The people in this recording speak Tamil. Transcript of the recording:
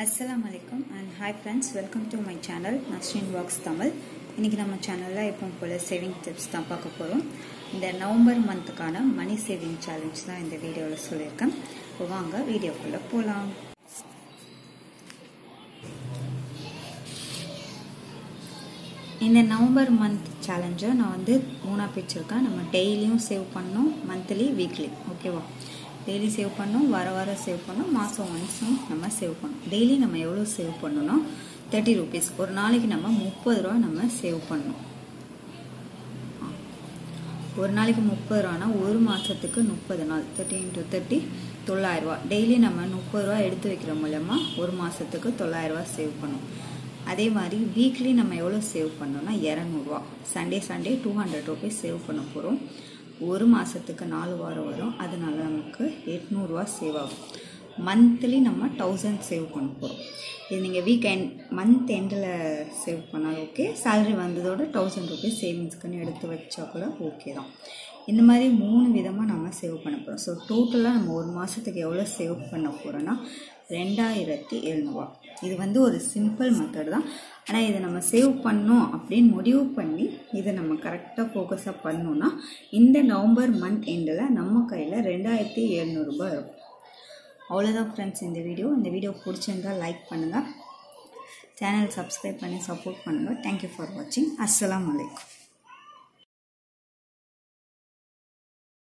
அஸ்ஸலாமு அலைக்கும் and hi friends welcome to my channel Nasreen vlogs Tamil இன்றைக்கி நம்ம சேனலில் எப்பவும் போல் சேவிங் டிப்ஸ் தான் பார்க்க போகிறோம் இந்த நவம்பர் மந்த்துக்கான மணி சேவிங் சேலஞ்ச் தான் இந்த வீடியோவில் சொல்லியிருக்கேன் இப்போ வாங்க வீடியோக்குள்ளே போகலாம் இந்த நவம்பர் மந்த் சேலஞ்சை நான் வந்து மூணாக பிரிச்சிருக்கேன் நம்ம டெய்லியும் சேவ் பண்ணோம் மந்த்லி வீக்லி ஓகேவா டெய்லி சேவ் பண்ணோம் வார வாரம் சேவ் பண்ணோம் மாதம் ஒன்ஸும் நம்ம சேவ் பண்ணோம் டெய்லி நம்ம எவ்வளோ சேவ் பண்ணணும்னா தேர்ட்டி ருபீஸ் ஒரு நாளைக்கு நம்ம முப்பது ரூபா நம்ம சேவ் பண்ணணும் ஒரு நாளைக்கு முப்பது ரூபானா ஒரு மாதத்துக்கு முப்பது நாள் தேர்ட்டி இன்ட்டு தேர்ட்டி தொள்ளாயிரரூவா டெய்லி நம்ம முப்பது ரூபா எடுத்து வைக்கிற மூலயமா ஒரு மாதத்துக்கு தொள்ளாயிரரூவா சேவ் பண்ணும் அதே மாதிரி வீக்லி நம்ம எவ்வளோ சேவ் பண்ணோம்னா இரநூறுவா Sunday Sunday two hundred rupees save பண்ண போகிறோம் ஒரு மாதத்துக்கு நாலு வாரம் வரும் அதனால நமக்கு எட்நூறுரூவா சேவ் ஆகும் மந்த்லி நம்ம தௌசண்ட் சேவ் பண்ண போகிறோம் இது நீங்கள் வீக் எண்ட் மந்த் எண்டில் சேவ் பண்ணாலும் ஓகே சேலரி வந்ததோட தௌசண்ட் ருபீஸ் சேவிங்ஸ்க்குன்னு எடுத்து வச்சா கூட ஓகே தான் இந்த மாதிரி மூணு விதமாக நம்ம சேவ் பண்ண போகிறோம் ஸோ டோட்டலாக நம்ம ஒரு மாதத்துக்கு எவ்வளோ சேவ் பண்ண போகிறோன்னா ரெண்டாயிரத்தி எழுநூறுவா இது வந்து ஒரு சிம்பிள் மெத்தட் தான் ஆனால் இதை நம்ம சேவ் பண்ணோம் அப்படின்னு முடிவு பண்ணி இதை நம்ம கரெக்டாக ஃபோக்கஸாக பண்ணோன்னா இந்த நவம்பர் மந்த் எண்டில் நம்ம கையில் ரெண்டாயிரத்தி எழுநூறுபா இருக்கும் அவ்வளோதான் ஃப்ரெண்ட்ஸ் இந்த வீடியோ இந்த வீடியோ பிடிச்சிருந்தால் லைக் பண்ணுங்கள் சேனல் சப்ஸ்கிரைப் பண்ணி சப்போர்ட் பண்ணுங்கள் தேங்க்யூ ஃபார் வாட்சிங் அஸ்ஸலாம் வலைக்கம்